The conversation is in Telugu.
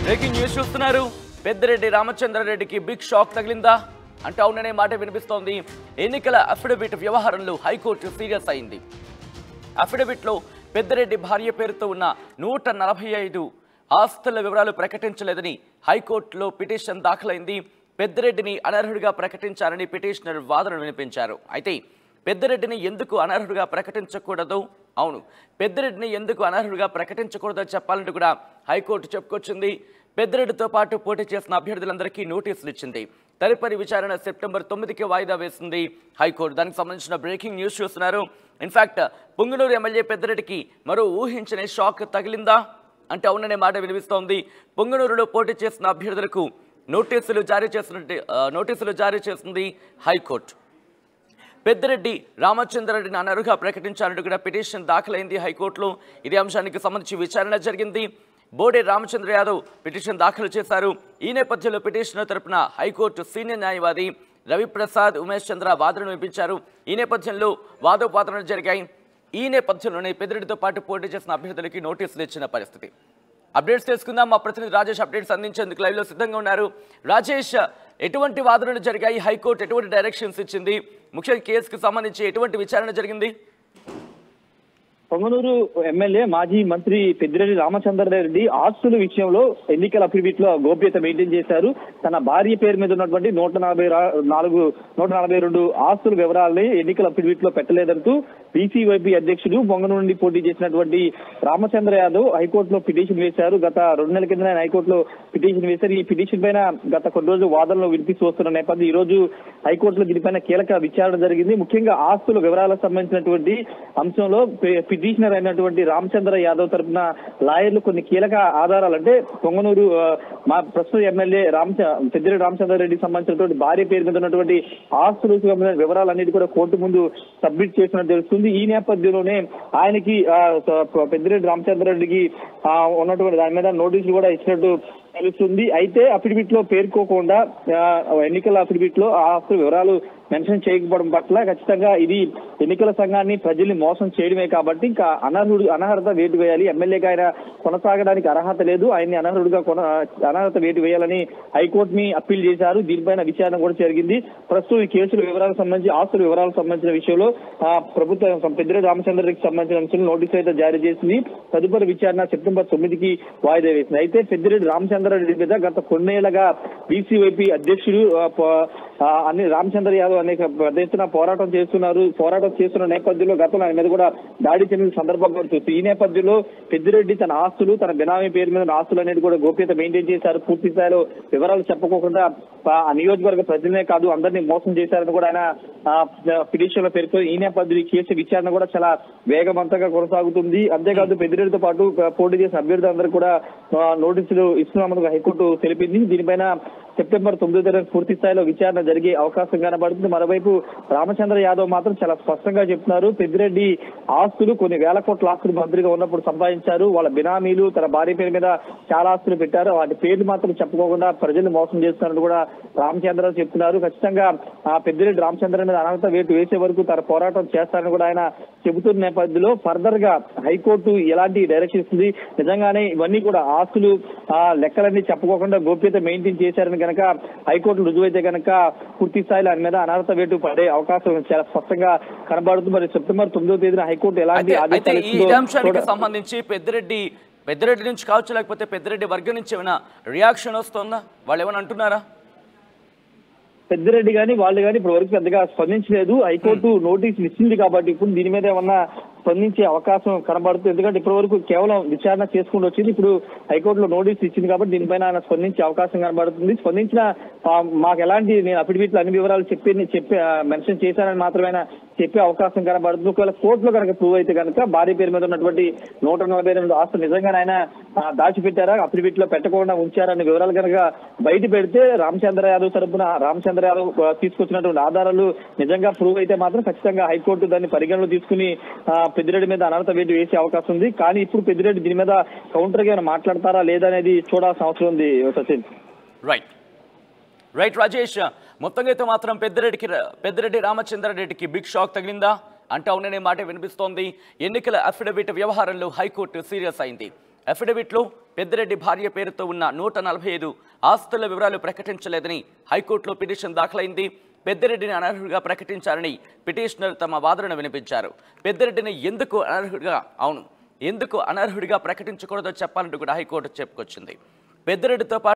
బ్రేకింగ్ న్యూస్ చూస్తున్నారు పెద్దిరెడ్డి రామచంద్రారెడ్డికి బిగ్ షాక్ తగిలిందా అంటే అవుననే మాట వినిపిస్తోంది ఎన్నికల అఫిడవిట్ వ్యవహారంలో హైకోర్టు సీరియస్ అయింది అఫిడవిట్లో పెద్దిరెడ్డి భార్య పేరుతో ఉన్న నూట నలభై ఐదు ఆస్తుల వివరాలు ప్రకటించలేదని హైకోర్టులో పిటిషన్ దాఖలైంది పెద్దిరెడ్డిని అనర్హుడిగా ప్రకటించారని పిటిషనర్ వాదన వినిపించారు అయితే పెద్దిరెడ్డిని ఎందుకు అనర్హుడిగా ప్రకటించకూడదు అవును పెద్దిరెడ్డిని ఎందుకు అనర్హుడిగా ప్రకటించకూడదో చెప్పాలంటూ కూడా హైకోర్టు చెప్పుకొచ్చింది పెద్దిరెడ్డితో పాటు పోటీ చేసిన అభ్యర్థులందరికీ నోటీసులు ఇచ్చింది తదుపరి విచారణ సెప్టెంబర్ తొమ్మిదికి వాయిదా వేసింది హైకోర్టు దానికి సంబంధించిన బ్రేకింగ్ న్యూస్ చూస్తున్నారు ఇన్ఫాక్ట్ పుంగనూరు ఎమ్మెల్యే పెద్దిరెడ్డికి మరో ఊహించని షాక్ తగిలిందా అంటే అవుననే మాట వినిపిస్తోంది పుంగనూరులో పోటీ చేసిన అభ్యర్థులకు నోటీసులు జారీ చేసినట్టు ఆ, నోటీసులు జారీ చేసింది హైకోర్టు పెద్దిరెడ్డి రామచంద్రారెడ్డిని అనర్హుగా ప్రకటించాలంటూ కూడా పిటిషన్ దాఖలైంది హైకోర్టులో ఇదే అంశానికి సంబంధించి విచారణ జరిగింది బోడే రామచంద్ర యాదవ్ పిటిషన్ దాఖలు చేశారు ఈ నేపథ్యంలో పిటిషనర్ తరపున హైకోర్టు సీనియర్ న్యాయవాది రవిప్రసాద్ ఉమేష్ చంద్ర వాదనలు వినిపించారు ఈ నేపథ్యంలో వాదోపాదనలు జరిగాయి ఈ నేపథ్యంలోనే పెద్దిరెడ్డితో పాటు పోటీ చేసిన అభ్యర్థులకి నోటీసులు ఇచ్చిన పరిస్థితి అప్డేట్స్ తెలుసుకుందాం మా ప్రతినిధి రాజేష్ అప్డేట్స్ అందించేందుకు లైవ్లో సిద్ధంగా ఉన్నారు రాజేష్ ఎటువంటి వాదనలు జరిగాయి హైకోర్టు ఎటువంటి డైరెక్షన్స్ ఇచ్చింది ముఖ్య కేసుకు సంబంధించి ఎటువంటి విచారణ జరిగింది పొంగనూరు ఎమ్మెల్యే మాజీ మంత్రి పెద్దిరెడ్డి రామచంద్రారెడ్డి ఆస్తుల విషయంలో ఎన్నికల అఫిడవిట్ లో గోప్యత మెయింటైన్ చేశారు తన భార్య పేరు మీద ఉన్నటువంటి నూట నలభై రా- నాలుగు నూట నలభై రెండు ఆస్తుల వివరాలని ఎన్నికల అఫిడవిట్ లో పెట్టలేదంటూ బీసీవైపీ అధ్యక్షుడు పొంగనూరు నుండి పోటీ చేసినటువంటి రామచంద్ర యాదవ్ హైకోర్టులో పిటిషన్ వేశారు గత రెండు నెలల కింద ఆయన హైకోర్టులో పిటిషన్ వేశారు ఈ పిటిషన్ పైన గత కొన్ని రోజులు వాదనలు వినిపిస్తూ వస్తున్న నేపథ్యం ఈ రోజు హైకోర్టులో దీనిపైన కీలక విచారణ జరిగింది ముఖ్యంగా ఆస్తుల వివరాలకు సంబంధించినటువంటి అంశంలో పి- పిటిషనర్ అయినటువంటి రామచంద్ర యాదవ్ తరపున లాయర్లు కొన్ని కీలక ఆధారాలు అంటే పొంగనూరు ఆ, మా ప్రస్తుత ఎమ్మెల్యే రామచ పెద్దిరెడ్డి రామచంద్రారెడ్డికి సంబంధించినటువంటి భార్య పేరు మీద ఉన్నటువంటి ఆస్తులకు సంబంధించిన వివరాలన్నిటి కూడా కోర్టు ముందు సబ్మిట్ చేసినట్టు తెలుస్తుంది ఈ నేపథ్యంలోనే ఆయనకి ఆ, స- పెద్దిరెడ్డి రామచంద్రారెడ్డికి ఆ, ఉన్నటువంటి దాని మీద నోటీసులు కూడా ఇచ్చినట్టు తెలుస్తుంది అయితే అఫిడవిట్ లో పేర్కోకుండా ఆ, ఎన్నికల అఫిడవిట్ లో ఆ ఆస్తుల వివరాలు మెన్షన్ చేయకపోవడం పట్ల ఖచ్చితంగా ఇది ఎన్నికల సంఘాన్ని ప్రజల్ని మోసం చేయడమే కాబట్టి ఇంకా అనర్హుడు అనర్హత వేటు వేయాలి ఎమ్మెల్యేగా ఆయన కొనసాగడానికి అర్హత లేదు ఆయన్ని అనర్హుడిగా కొన అనర్హత వేటు వేయాలని హైకోర్టుని అప్పీల్ చేశారు దీనిపైన విచారణ కూడా జరిగింది ప్రస్తుతం ఈ కేసుల వివరాలకు సంబంధించి ఆస్తుల వివరాలకు సంబంధించిన విషయంలో ఆ, ప్రభుత్వం పెద్దిరెడ్డి రామచంద్రరెడ్డికి సంబంధించిన అంశంలో నోటీస్ అయితే జారీ చేసింది తదుపరి విచారణ సెప్టెంబర్ తొమ్మిదికి వాయిదా వేసింది అయితే పెద్దిరెడ్డి రామచంద్రారెడ్డి మీద గత కొన్నేళ్లుగా బీసీవైపీ అధ్యక్షుడు ఆ, ప- ఆ, అన్ని రామచంద్ర యాదవ్ అనేక పెద్ద ఎత్తున పోరాటం చేస్తున్నారు పోరాటం చేస్తున్న నేపథ్యంలో గతంలో ఆయన మీద కూడా దాడి చెందిన సందర్భం కూడా చూస్తుంది ఈ నేపథ్యంలో పెద్దిరెడ్డి తన ఆస్తులు తన బినామీ పేరు మీద ఉన్న ఆస్తులు అనేది కూడా గోప్యత మెయింటైన్ చేశారు పూర్తి స్థాయిలో వివరాలు చెప్పకోకుండా ఆ, ఆ నియోజకవర్గ ప్రజలనే కాదు అందరినీ మోసం చేశారని కూడా ఆయన పిటిషన్ లో పేర్కొని ఈ నేపథ్యంలో ఈ కేసు విచారణ కూడా చాలా వేగవంతంగా కొనసాగుతుంది అంతేకాదు పెద్దిరెడ్డితో పాటు ఆ, పోటీ చేసిన అభ్యర్థులందరూ కూడా ఆ, నోటీసులు ఇస్తున్నామని హైకోర్టు తెలిపింది దీనిపైన సెప్టెంబర్ తొమ్మిదో తారీఖు పూర్తి స్థాయిలో విచారణ జరిగే అవకాశం కనబడుతుంది మరోవైపు రామచంద్ర యాదవ్ మాత్రం చాలా స్పష్టంగా చెప్తున్నారు పెద్దిరెడ్డి ఆస్తులు కొన్ని వేల కోట్ల ఆస్తులు మంత్రిగా ఉన్నప్పుడు సంపాదించారు వాళ్ళ బినామీలు తన భార్య పేరు మీద చాలా ఆస్తులు పెట్టారు వాటి పేర్లు మాత్రం చెప్పుకోకుండా ప్రజలు మోసం చేస్తున్నారని కూడా రామచంద్ర చెప్తున్నారు ఖచ్చితంగా ఆ పెద్దిరెడ్డి రామచంద్ర మీద అర్హత వేటు వేసే వరకు తన పోరాటం చేస్తారని కూడా ఆయన చెబుతున్న నేపథ్యంలో ఫర్దర్ గా హైకోర్టు ఎలాంటి డైరెక్షన్ ఇస్తుంది నిజంగానే ఇవన్నీ కూడా ఆస్తులు ఆ లెక్కలన్నీ చెప్పుకోకుండా గోప్యత మెయింటైన్ చేశారని కనుక హైకోర్టు రుజువైతే కనుక పూర్తి స్థాయిలో ఆయన మీద అనర్హత వేటు పడే అవకాశం చాలా స్పష్టంగా కనబడుతుంది మరి సెప్టెంబర్ తొమ్మిదో తేదీన హైకోర్టు ఎలాంటి అయితే అయితే ఆదేశాలు ఈ ఇస్తుందో ఇదే అంశానికి చూడ- సంబంధించి పెద్దిరెడ్డి పెద్దిరెడ్డి నుంచి కావచ్చు లేకపోతే పెద్దిరెడ్డి వర్గం నుంచి ఏమైనా రియాక్షన్ వస్తుందా వాళ్ళు ఏమైనా అంటున్నారా పెద్దిరెడ్డి గాని వాళ్ళు గాని ఇప్పటి వరకు పెద్దగా స్పందించలేదు హైకోర్టు నోటీసులు ఇచ్చింది కాబట్టి ఇప్పుడు దీని మీద ఏమన్నా స్పందించే అవకాశం కనబడుతుంది ఎందుకంటే ఇప్పటి వరకు కేవలం విచారణ చేసుకుంటూ వచ్చింది ఇప్పుడు హైకోర్టులో నోటీస్ ఇచ్చింది కాబట్టి దీనిపైన ఆయన స్పందించే అవకాశం కనబడుతుంది స్పందించిన ఆ, మాకు ఎలాంటి నేను అఫిడవిట్ అన్ని వివరాలు చెప్పి చెప్పి మెన్షన్ చేశానని మాత్రమే ఆయన చెప్పే అవకాశం కనబడుతుంది ఒకవేళ కోర్టులో కనుక ప్రూవ్ అయితే కనుక భార్య పేరు మీద ఉన్నటువంటి నూట నలభై రెండు ఆస్తులు నిజంగానే ఆయన ఆ, దాచిపెట్టారా అఫిడవిట్ లో పెట్టకుండా ఉంచారనే వివరాలు కనుక బయట పెడితే రామచంద్ర యాదవ్ తరపున రామచంద్ర యాదవ్ ఆ, తీసుకొచ్చినటువంటి ఆధారాలు నిజంగా ప్రూవ్ అయితే మాత్రం ఖచ్చితంగా హైకోర్టు దాన్ని పరిగణలో తీసుకుని ఆ, పెద్దిరెడ్డి మీద అనర్హత వేటు వేసే అవకాశం ఉంది కానీ ఇప్పుడు పెద్దిరెడ్డి దీని మీద కౌంటర్ గా ఏమైనా మాట్లాడతారా లేదా అనేది చూడాల్సిన అవసరం ఉంది సచిన్ రైట్ రైట్ రాజేష్ మొత్తంగా అయితే మాత్రం పెద్దిరెడ్డికి పెద్దిరెడ్డి రామచంద్రారెడ్డికి బిగ్ షాక్ తగిలిందా అంటే అవుననే మాట వినిపిస్తోంది ఎన్నికల అఫిడవిట్ వ్యవహారంలో హైకోర్టు సీరియస్ అయింది అఫిడవిట్లో పెద్దిరెడ్డి భార్య పేరుతో ఉన్న నూట నలభై ఐదు ఆస్తుల వివరాలు ప్రకటించలేదని హైకోర్టులో పిటిషన్ దాఖలైంది పెద్దిరెడ్డిని అనర్హుడిగా ప్రకటించారని పిటిషనర్ తమ వాదనను వినిపించారు పెద్దిరెడ్డిని ఎందుకు అనర్హుడిగా అవును ఎందుకు అనర్హుడిగా ప్రకటించకూడదో చెప్పాలంటూ కూడా హైకోర్టు చెప్పుకొచ్చింది పెద్దిరెడ్డితో పాటు